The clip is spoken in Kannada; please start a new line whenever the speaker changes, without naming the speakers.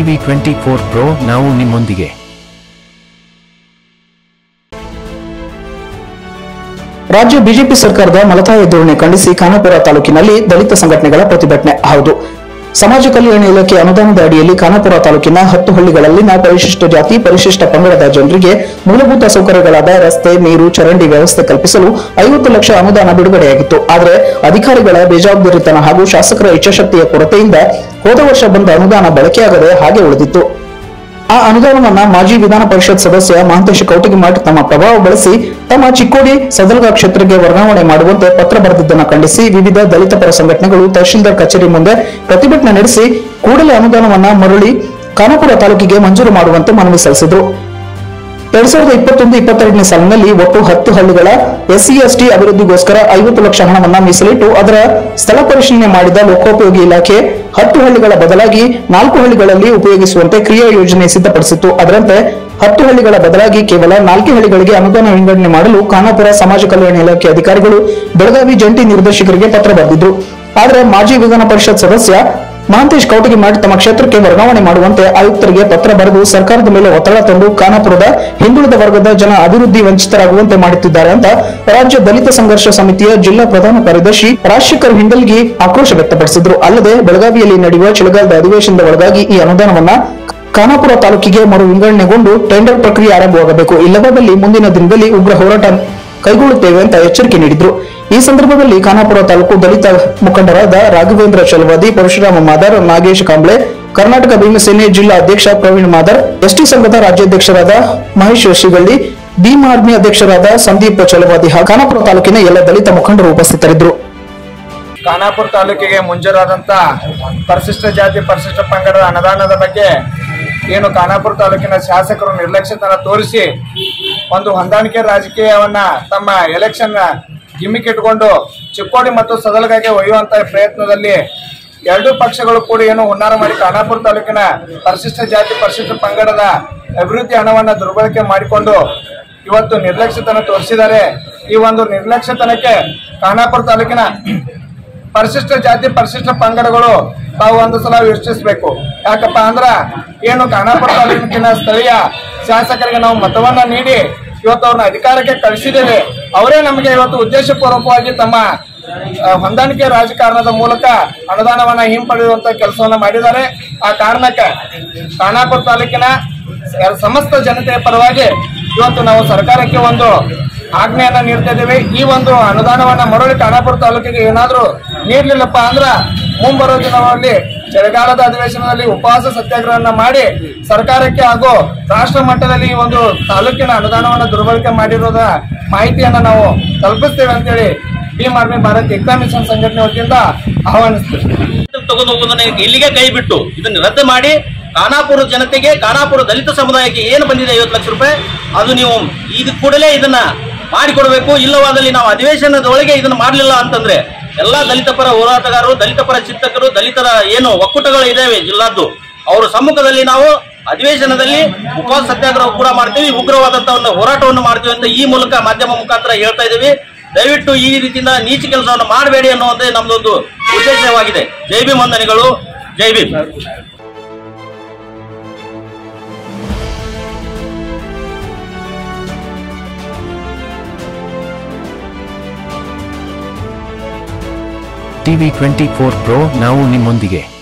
ಟಿವಿ ಟ್ವೆಂಟಿ ಫೋರ್ ಪ್ರೋ ನಾವು ನಿಮ್ಮೊಂದಿಗೆ
ರಾಜ್ಯ ಬಿಜೆಪಿ ಸರ್ಕಾರದ ಮಲತಾಯಿ ಧೋರಣೆ ಖಂಡಿಸಿ ಖಾನಾಪುರ ತಾಲೂಕಿನಲ್ಲಿ ದಲಿತ ಸಂಘಟನೆಗಳ ಪ್ರತಿಭಟನೆ ಹೌದು ಸಮಾಜ ಕಲ್ಯಾಣ ಇಲಾಖೆ ಅನುದಾನದ ಅಡಿಯಲ್ಲಿ ಖಾನಾಪುರ ತಾಲೂಕಿನ ಹತ್ತು ಹಳ್ಳಿಗಳಲ್ಲಿನ ಪರಿಶಿಷ್ಟ ಜಾತಿ ಪರಿಶಿಷ್ಟ ಪಂಗಡದ ಜನರಿಗೆ ಮೂಲಭೂತ ಸೌಕರ್ಯಗಳಾದ ರಸ್ತೆ ನೀರು ಚರಂಡಿ ವ್ಯವಸ್ಥೆ ಕಲ್ಪಿಸಲು ಐವತ್ತು ಲಕ್ಷ ಅನುದಾನ ಬಿಡುಗಡೆಯಾಗಿತ್ತು ಆದರೆ ಅಧಿಕಾರಿಗಳ ಬೇಜವಾಬ್ದಾರಿತನ ಹಾಗೂ ಶಾಸಕರ ಇಚ್ಛಾಶಕ್ತಿಯ ಕೊರತೆಯಿಂದ ಹೋದ ವರ್ಷ ಬಂದ ಅನುದಾನ ಬಳಕೆಯಾಗದೆ ಹಾಗೆ ಉಳಿದಿತ್ತು ಆ ಅನುದಾನವನ್ನ ಮಾಜಿ ವಿಧಾನ ಪರಿಷತ್ ಸದಸ್ಯ ಮಹಂತೇಶ್ ಕೌಟಿಗಿಮಠ್ ತಮ್ಮ ಪ್ರಭಾವ ಬಳಸಿ ತಮ್ಮ ಚಿಕ್ಕೋಡಿ ಸದಲ್ಗ ಕ್ಷೇತ್ರಕ್ಕೆ ವರ್ಗಾವಣೆ ಮಾಡುವಂತೆ ಪತ್ರ ಬರೆದಿದ್ದನ್ನು ಖಂಡಿಸಿ ವಿವಿಧ ದಲಿತ ಪರ ಸಂಘಟನೆಗಳು ತಹಶೀಲ್ದಾರ್ ಕಚೇರಿ ಮುಂದೆ ಪ್ರತಿಭಟನೆ ನಡೆಸಿ ಕೂಡಲೇ ಅನುದಾನವನ್ನ ಮರಳಿ ಖಾನಾಪುರ ತಾಲೂಕಿಗೆ ಮಂಜೂರು ಮಾಡುವಂತೆ ಮನವಿ ಸಲ್ಲಿಸಿದರು ಎರಡ್ ಸಾವಿರದ ಇಪ್ಪತ್ತೊಂದು ಇಪ್ಪತ್ತೆರಡನೇ ಸಾಲಿನಲ್ಲಿ ಒಟ್ಟು ಹತ್ತು ಹಳ್ಳಿಗಳ ಎಸ್ಸಿ ಎಸ್ಟಿ ಅಭಿವೃದ್ಧಿಗೋಸ್ಕರ ಐವತ್ತು ಲಕ್ಷ ಹಣವನ್ನ ಮೀಸಲಿಟ್ಟು ಅದರ ಸ್ಥಳ ಪರಿಶೀಲನೆ ಮಾಡಿದ ಲೋಕೋಪಯೋಗಿ ಇಲಾಖೆ ಹತ್ತು ಹಳ್ಳಿಗಳ ಬದಲಾಗಿ ನಾಲ್ಕು ಹಳ್ಳಿಗಳಲ್ಲಿ ಉಪಯೋಗಿಸುವಂತೆ ಕ್ರಿಯಾ ಯೋಜನೆ ಸಿದ್ಧಪಡಿಸಿತ್ತು ಅದರಂತೆ ಹತ್ತು ಹಳ್ಳಿಗಳ ಬದಲಾಗಿ ಕೇವಲ ನಾಲ್ಕು ಹಳ್ಳಿಗಳಿಗೆ ಅನುದಾನ ವಿಂಗಡಣೆ ಮಾಡಲು ಖಾನಾಪುರ ಸಮಾಜ ಕಲ್ಯಾಣ ಇಲಾಖೆ ಅಧಿಕಾರಿಗಳು ಬೆಳಗಾವಿ ಜಂಟಿ ನಿರ್ದೇಶಕರಿಗೆ ಪತ್ರ ಬರೆದಿದ್ರು ಆದರೆ ಮಾಜಿ ವಿಧಾನ ಪರಿಷತ್ ಸದಸ್ಯ ಮಹಾಂತೇಶ್ ಕೌಟಿಗಿಮಠ್ ತಮ್ಮ ಕ್ಷೇತ್ರಕ್ಕೆ ವರ್ಗಾವಣೆ ಮಾಡುವಂತೆ ಆಯುಕ್ತರಿಗೆ ಪತ್ರ ಬರೆದು ಸರ್ಕಾರದ ಮೇಲೆ ಒತ್ತಡ ತಂದು ಖಾನಾಪುರದ ಹಿಂದುಳಿದ ವರ್ಗದ ಜನ ಅಭಿವೃದ್ಧಿ ವಂಚಿತರಾಗುವಂತೆ ಮಾಡುತ್ತಿದ್ದಾರೆ ಅಂತ ರಾಜ್ಯ ದಲಿತ ಸಂಘರ್ಷ ಸಮಿತಿಯ ಜಿಲ್ಲಾ ಪ್ರಧಾನ ಕಾರ್ಯದರ್ಶಿ ರಾಜಶೇಖರ್ ಹಿಂಡಲ್ಗಿ ಆಕ್ರೋಶ ವ್ಯಕ್ತಪಡಿಸಿದ್ರು ಅಲ್ಲದೆ ಬೆಳಗಾವಿಯಲ್ಲಿ ನಡೆಯುವ ಚಳಿಗಾಲದ ಅಧಿವೇಶನದ ಒಳಗಾಗಿ ಈ ಅನುದಾನವನ್ನ ಖಾನಾಪುರ ತಾಲೂಕಿಗೆ ಮರು ವಿಂಗಡಣೆಗೊಂಡು ಟೆಂಡರ್ ಪ್ರಕ್ರಿಯೆ ಆರಂಭವಾಗಬೇಕು ಇಲ್ಲವಾದಲ್ಲಿ ಮುಂದಿನ ದಿನದಲ್ಲಿ ಉಗ್ರ ಹೋರಾಟ ಕೈಗೊಳ್ಳುತ್ತೇವೆ ಅಂತ ಎಚ್ಚರಿಕೆ ನೀಡಿದ್ರು ಈ ಸಂದರ್ಭದಲ್ಲಿ ಖಾನಾಪುರ ತಾಲೂಕು ದಲಿತ ಮುಖಂಡರಾದ ರಾಘವೇಂದ್ರ ಚಲವಾದಿ ಪರಶುರಾಮ ಮಾದರ್ ನಾಗೇಶ್ ಕಾಂಬ್ಳೆ ಕರ್ನಾಟಕ ಭೀಮಸೇನೆ ಜಿಲ್ಲಾ ಅಧ್ಯಕ್ಷ ಪ್ರವೀಣ್ ಮಾದರ್ ಎಸ್ಟಿ ಸಂಘದ ರಾಜ್ಯಾಧ್ಯಕ್ಷರಾದ ಮಹೇಶ್ ಶಿಗಳ್ಳಿ ಭೀಮ್ ಆರ್ಮಿ ಅಧ್ಯಕ್ಷರಾದ ಸಂದೀಪ್ ಚಲವಾದಿ ಹಾಗೂ ಖಾನಾಪುರ ತಾಲೂಕಿನ ಎಲ್ಲ ದಲಿತ ಮುಖಂಡರು ಉಪಸ್ಥಿತರಿದ್ದರು
ಖಾನಾಪುರ ತಾಲೂಕಿಗೆ ಮುಂಜೂರಾದಂತ ಪರಿಶಿಷ್ಟ ಜಾತಿ ಪರಿಶಿಷ್ಟ ಪಂಗಡದ ಅನುದಾನದ ಬಗ್ಗೆ ಏನು ಖಾನಾಪುರ ತಾಲೂಕಿನ ಶಾಸಕರು ನಿರ್ಲಕ್ಷ್ಯತನ ತೋರಿಸಿ ಒಂದು ಹೊಂದಾಣಿಕೆ ರಾಜಕೀಯವನ್ನ ತಮ್ಮ ಎಲೆಕ್ಷನ್ ಗಿಮ್ಮಿಕ್ ಇಟ್ಕೊಂಡು ಚಿಕ್ಕೋಡಿ ಮತ್ತು ಸದಲಗಾಗೆ ಒಯ್ಯುವಂತ ಪ್ರಯತ್ನದಲ್ಲಿ ಎರಡೂ ಪಕ್ಷಗಳು ಕೂಡ ಏನು ಹುನ್ನಾರ ಮಾಡಿ ಖಾನಾಪುರ ತಾಲೂಕಿನ ಪರಿಶಿಷ್ಟ ಜಾತಿ ಪರಿಶಿಷ್ಟ ಪಂಗಡದ ಅಭಿವೃದ್ಧಿ ಹಣವನ್ನ ದುರ್ಬಳಕೆ ಮಾಡಿಕೊಂಡು ಇವತ್ತು ನಿರ್ಲಕ್ಷ್ಯತನ ತೋರಿಸಿದ್ದಾರೆ ಈ ಒಂದು ನಿರ್ಲಕ್ಷ್ಯತನಕ್ಕೆ ಖಾನಾಪುರ ತಾಲೂಕಿನ ಪರಿಶಿಷ್ಟ ಜಾತಿ ಪರಿಶಿಷ್ಟ ಪಂಗಡಗಳು ತಾವು ಒಂದು ಸಲ ಯೋಚಿಸಬೇಕು ಯಾಕಪ್ಪ ಅಂದ್ರ ಏನು ಖಾನಾಪುರ ತಾಲೂಕಿನ ಸ್ಥಳೀಯ ಶಾಸಕರಿಗೆ ನಾವು ಮತವನ್ನ ನೀಡಿ ಇವತ್ತು ಅವ್ರನ್ನ ಅಧಿಕಾರಕ್ಕೆ ಕಳಿಸಿದ್ದೇವೆ ಅವರೇ ನಮಗೆ ಇವತ್ತು ಉದ್ದೇಶಪೂರ್ವಕವಾಗಿ ತಮ್ಮ ಆ, ಹೊಂದಾಣಿಕೆ ರಾಜಕಾರಣದ ಮೂಲಕ ಅನುದಾನವನ್ನ ಹಿಂಪಡೆಯುವಂತ ಕೆಲಸವನ್ನ ಮಾಡಿದ್ದಾರೆ ಆ ಕಾರಣಕ್ಕೆ ಖಾನಾಪುರ ತಾಲೂಕಿನ ಸಮಸ್ತ ಜನತೆಯ ಪರವಾಗಿ ಇವತ್ತು ನಾವು ಸರ್ಕಾರಕ್ಕೆ ಒಂದು ಆಜ್ಞೆಯನ್ನ ನೀಡ್ತಾ ಇದ್ದೇವೆ ಈ ಒಂದು ಅನುದಾನವನ್ನ ಮರಳಿ ಖಾನಾಪುರ ತಾಲೂಕಿಗೆ ಏನಾದ್ರೂ ನೀಡ್ಲಿಲ್ಲಪ್ಪ ಅಂದ್ರ ಮುಂಬರುವ ದಿನಗಳಲ್ಲಿ ಚಳಿಗಾಲದ ಅಧಿವೇಶನದಲ್ಲಿ ಉಪವಾಸ ಸತ್ಯಾಗ್ರಹವನ್ನ ಮಾಡಿ ಸರ್ಕಾರಕ್ಕೆ ಹಾಗೂ ರಾಷ್ಟ್ರ ಮಟ್ಟದಲ್ಲಿ ಈ ಒಂದು ತಾಲೂಕಿನ ಅನುದಾನವನ್ನ ದುರ್ಬಳಕೆ ಮಾಡಿರೋದ ಮಾಹಿತಿಯನ್ನ ನಾವು ತಲುಪಿಸ್ತೇವೆ ಅಂತೇಳಿ ಭೀಮ್ ಆರ್ಮಿ ಭಾರತ್ ಏಕತಾ ಮಿಷನ್ ಸಂಘಟನೆ ವತಿಯಿಂದ ಆಹ್ವಾನಿಸ್ತೀವಿ
ತಗೊಂಡು ಹೋಗೋದನ್ನ ಇಲ್ಲಿಗೆ ಕೈ ಬಿಟ್ಟು ಇದನ್ನ ರದ್ದು ಮಾಡಿ ಖಾನಾಪುರ ಜನತೆಗೆ ಖಾನಾಪುರ ದಲಿತ ಸಮುದಾಯಕ್ಕೆ ಏನು ಬಂದಿದೆ ಐವತ್ತು ಲಕ್ಷ ರೂಪಾಯಿ ಅದು ನೀವು ಈಗ ಕೂಡಲೇ ಇದನ್ನ ಮಾಡಿಕೊಡ್ಬೇಕು ಇಲ್ಲವಾದಲ್ಲಿ ನಾವು ಅಧಿವೇಶನದ ಒಳಗೆ ಇದನ್ನ ಮಾಡಲಿಲ್ಲ ಅಂತಂದ್ರೆ ಎಲ್ಲಾ ದಲಿತ ಪರ ಹೋರಾಟಗಾರರು ದಲಿತ ಪರ ಚಿಂತಕರು ದಲಿತರ ಏನು ಒಕ್ಕೂಟಗಳು ಇದಾವೆ ಜಿಲ್ಲಾದ್ದು ಅವರ ಸಮ್ಮುಖದಲ್ಲಿ ನಾವು ಅಧಿವೇಶನದಲ್ಲಿ ಉಪವಾಸ ಸತ್ಯಾಗ್ರಹ ಕೂಡ ಮಾಡ್ತೀವಿ ಉಗ್ರವಾದಂತಹ ಒಂದು ಹೋರಾಟವನ್ನು ಮಾಡ್ತೀವಿ ಅಂತ ಈ ಮೂಲಕ ಮಾಧ್ಯಮ ಮುಖಾಂತರ ಹೇಳ್ತಾ ಇದ್ದೀವಿ ದಯವಿಟ್ಟು ಈ ರೀತಿಯಿಂದ ನೀಚ ಕೆಲಸವನ್ನು ಮಾಡಬೇಡಿ ಅನ್ನುವಂಥದ್ದೇ ನಮ್ದೊಂದು ಉದ್ದೇಶವಾಗಿದೆ ಜೈ ಭೀಮ್ ವಂದನೆಗಳು ಜೈ Bhim
TV twenty four pro ನಾವು ನಿಮ್ಮೊಂದಿಗೆ